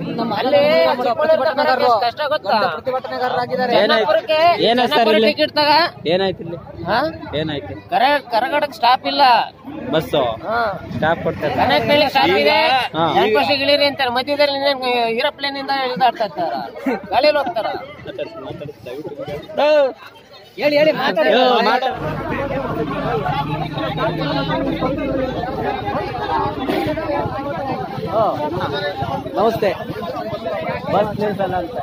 ಅಲ್ಲಿ ಪ್ರತಿಭಟನೆಗಾರರು ಕಷ್ಟ ಗೊತ್ತಾ ಪ್ರತಿಭಟನೆಗಾರರಾಗಿದ್ದಾರೆ ಏನಾಯ್ತು ಏನಾಯ್ತು ಸರ್ ಇಲ್ಲಿ ಟಿಕೆಟ್ ತಗ ಏನಾಯ್ತು ಇಲ್ಲಿ ಹಾ? ಏನಾಯ್ತು ಕರೆ ಕರಗಡಕ್ ಸ್ಟಾಪ್ ಇಲ್ಲ ಬಸ್ಸು ಹಾ. ಸ್ಟಾಪ್ ಕೊಡ್ತಾರೆ ಕನೆಕ್ಟ್ ಹೇಳಿ ಸ್ಟಾಪ್ ಇದೆ ಹಾ. ಯಾಕೆ ಇಳಿರಿ ಅಂತಾರೆ ಮಧ್ಯದಲ್ಲಿ ಏರೋಪ್ಲೇನ್ ಇಂದ ಇಳಿದಾಡ್ತಾ ಇರ್ತಾರ ಗಾಳಿಯಲ್ಲಿ ಹೋಗ್ತಾರ ಹೇಳಿ ಹೇಳಿ ಮಾತಾಡಿ ಯೋ, ಮಾತಾಡ್- ಓ, ನಮಸ್ತೆ ಬಸ್ ನಿಲ್ಸಲ್ಲ ಅಂತ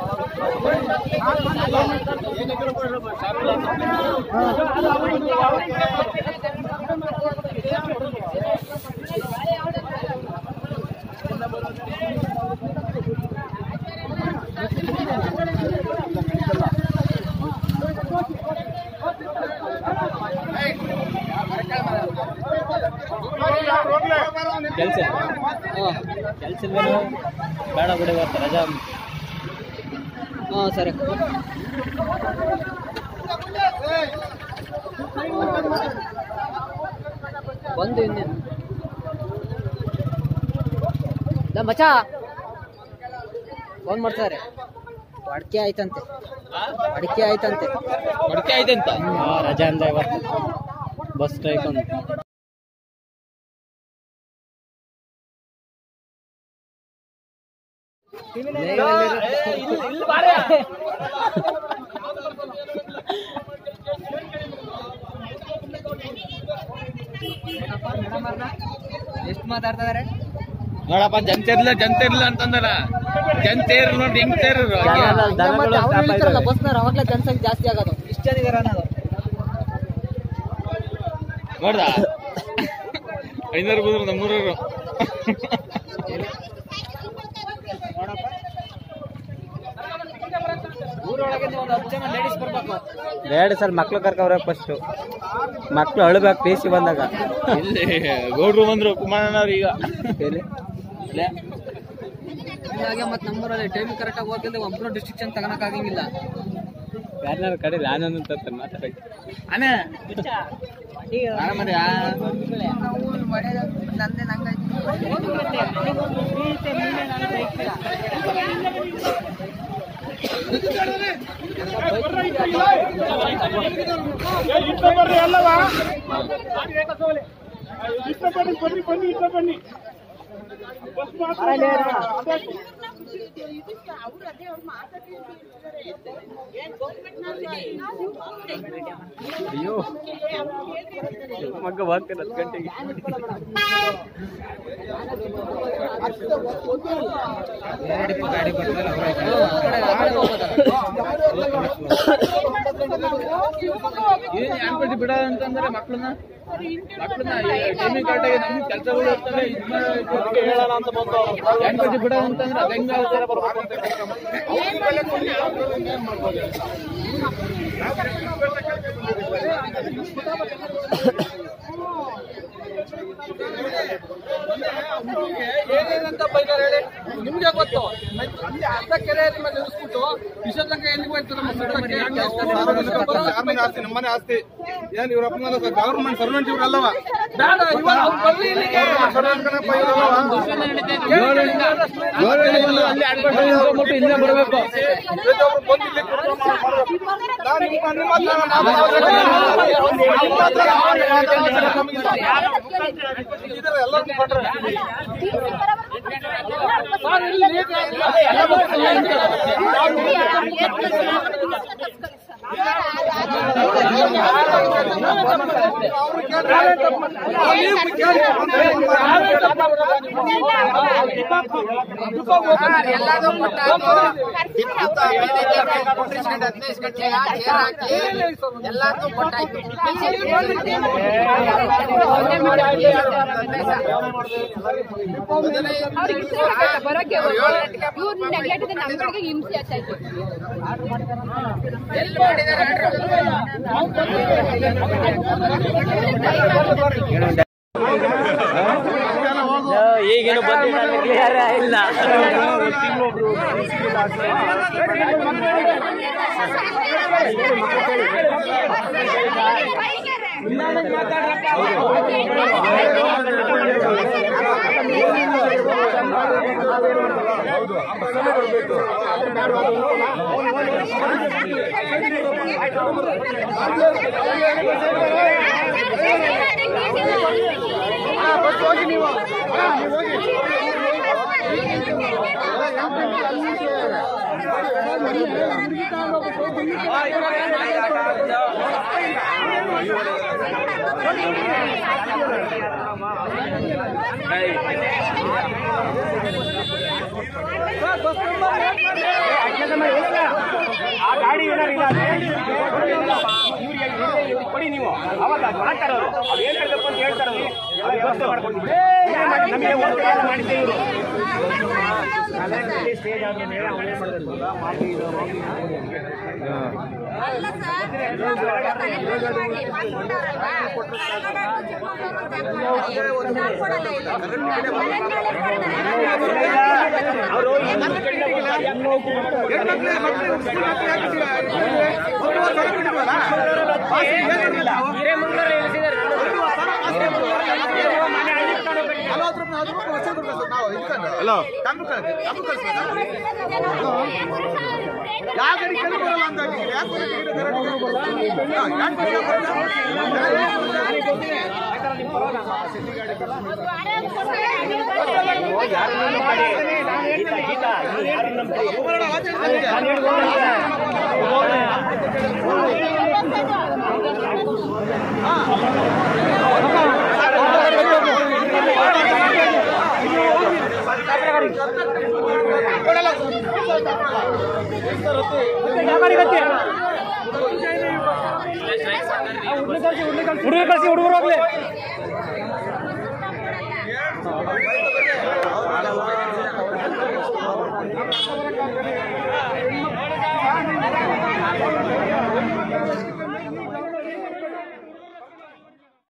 ಕೆಲ್ಸ ಕೆಲ್ಸ ಬೇಡ ಬಿಡಿ ಇವತ್ತು ರಜಾ ಹಾ ಸರಿ ಬಂದು ಇನ್ನೇನು ಲೇ ಮಚ್ಚ ಫೋನ್ ಮಾಡ್ತಾರೆ ಅಡಿಕೆ ಆಯ್ತಂತೆ ಅಡಿಕೆ ಆಯ್ತಂತೆ ಅಡಿಕೆ ಆಯ್ತಂತ ರಜಾ ಅಂದ ಇವತ್ತು ಬಸ್ ಕಾಯ್ಕೊಂಡು ಎಷ್ಟು ಮಾತಾಡ್ತಾ ಇದಾರೆ ನೋಡಪ್ಪ ಜನತೆ ಇರ್ಲಿಲ್ಲ ಜನತೆ ಇರ್ಲಿಲ್ಲ ಅಂತಂದಲ್ಲ ಜನತೆ ಇರ್ ನೋಡಿ ಹೆಂಗ್ ಸೇರು ದನಗಳು stop ಆಯ್ತವೆ. ಬಸ್ನವ್ರು ಅವಾಗ್ಲೇ ಜನಸಂಖ್ಯೆ ಜಾಸ್ತಿ ಆಗೋದು ಇಷ್ಟು ಜನ ಇದಾರೆ ಅನ್ನೋದು ನೋಡ್ದ ಐನೂರು ಬಂದ್ರು ನಮ್ಮೂರವರು ಊರೊಳಗಿಂದ ಒಂದು ಹತ್ತು ಜನ ಲೇಡೀಸ್ ಬರ್ಬೇಕು ಎರಡು ಸಲ ಮಕ್ಳು ಕರ್ಕವ್ರೆ ಫಸ್ಟ್ ಮಕ್ಳು ಅಳ್ಬೇಕು ಟಿ ಸಿ ಬಂದಾಗ ಇಲ್ಲಿ ಗೌಡ್ರು ಬಂದ್ರು ಕುಮಾರಣ್ಣವ್ರು ಈಗ ಎಲ್ಲಿ? ಇಲ್ಲೇ. ಹಾಗೆ ಮತ್ತೆ ನಮ್ಮೂರಲ್ಲಿ ಟೈಮ್ ಕರೆಕ್ಟಾಗಿ ಹೋಗಿದ್ರೆ ಒಬ್ಬರು ಡಿಸ್ಟ್ರಿಕ್ಷನ್ ತಗೊಳಕ್ಕಾಗಂಗಿಲ್ಲ ಯಾರ್ನಾರು ಕಡೆ ಆನಂದ್ ಅಂತ ಮಾತಾಡಕ್ಕೆ ಅಣ್ಣ ಆರಾಮದ್ಯಾ? ಅಯ್ಯೋ ಮಗ ಹೋಗ್ತಾರೆ ಹತ್ತು ಗಂಟೆಗೆ ಏನ್ ಯಾನ್ಪಟ್ಟಿ ಬಿಡ ಅಂತಂದ್ರೆ ಮಕ್ಳನ್ನ ಮಕ್ಳನ್ನ ಟೈಮಿಂಗ್ ಕರೆಕ್ಟಾಗಿ ನಮ್ಗೆ ಕೆಲಸಗಳು ಇರ್ತವೆ ಇದ್ ಮಾಡಿ ಹೇಳೋಣ ಅಂತ ಬಂದು ಯಾನ್ಪಟ್ಟಿ ಬಿಡ ಅಂತಂದ್ರೆ ಅದ್ ಹೆಂಗ ಬರ್ಬೇಕು ಅಂತ ಏನೇನಂತ ಬೈತಾರೆ ಹೇಳಿ ನಿಮ್ಗೆ ಗೊತ್ತು ಅಲ್ಲಿ ಅರ್ಧ ಕೆರೆ ಮೇಲೆ ನಿಲ್ಲಿಸ್ಬಿಟ್ಟು ವಿಸರ್ಜನೆ ಎಲ್ಲಿಗೆ ಹೋಯ್ತು ನಮ್ಮ ಸುತ್ತಕ್ಕೆ ಹಂಗೆ ಸಾಮಾನ್ಯ ಆಸ್ತಿ ನಮ್ಮನೆ ಆಸ್ತಿ ಏನ್ ಇವ್ರ ಅಪ್ಪನ ಗವರ್ಮೆಂಟ್ ಸರ್ವೆಂಟ್ ಇವ್ರಲ್ಲವ ಬೇಡ ಇವಾಗ ಅವ್ರು ಬರ್ಲಿ ಇಲ್ಲಿಗೆ ಅಲ್ಲಿ ಅಡ್ಕೊಂಡು ನಿಂತ್ಕೊಂಡ್ಬಿಟ್ಟು ಇಲ್ಲೇ ಬರ್ಬೇಕು ಬರಕ್ಕೆ ಇವ್ರು ನೆಗ್ಲೆಕ್ಟ್ ನಮ್ಗಳಿಗೆ ಹಿಂಸೆ ಆಗ್ತಾ ಇತ್ತು ಈಗೇನು ಬಂದಿಲ್ಲ ಕ್ಲಿಯರ್ ಇಲ್ಲ ಮಾತಾಡ್ರಪ್ಪ ಆ ಗಾಡಿ ಏನಾರು ಇಲ್ಲ ಇವ್ರಿಗೆ ಕೊಡಿ ನೀವು ಅವಾಗ ಮಾಡ್ತಾರೆ ಅವರು ಅವ್ರು ಏನ್ ಹೇಳ್ಬೇಕು ಅಂತ ಹೇಳ್ತಾರೆ ಅವರು ಎಲ್ಲ ವ್ಯವಸ್ಥೆ ಮಾಡ್ಕೊಡ್ತೀವಿ ನಮಗೆ ಒತ್ತಾಯ ಮಾಡಿದ್ದೆ ಇವರು ಸ್ಟೇಜ್ ಆದ್ಮೇಲೆ ಅವ್ರು ಏನ್ ಮಾಡಬೇಕು ಮಾಡಿ ಇದು ಮಾಡಿ ಅಲ್ಲ ಸರ್ ಅವರು ಹಲೋ ಕಮ್ಮಿ ಕಳ್ಸಿ ಕಮ್ಮಿ ಕಳಿಸ್ಬೇಕಾ ಯಾವ ಗಾಡಿ ಕಮ್ಮಿ ಬರಲ್ಲ ಅಂತ ಹೇಳಿ ಯಾಕೆ ಬರುತ್ತೆ ಗಾಡಿ correct ಆಗಿ? ಹಾ, ಯಾಕೆ ಬರಲ್ಲ? ಯಾರನ್ನ ಮಾಡಿ ಗೀತಾ ಗೀತಾ ನೀವು ಯಾರನ್ನ ನಂಬ್ತೀರಿ? ನಾನು ಹೇಳ್ಬೋದು ಹುಡುಗರು ಕಳಿಸಿ ಹುಡುಗರು ಹೋಗ್ಲಿ ಆ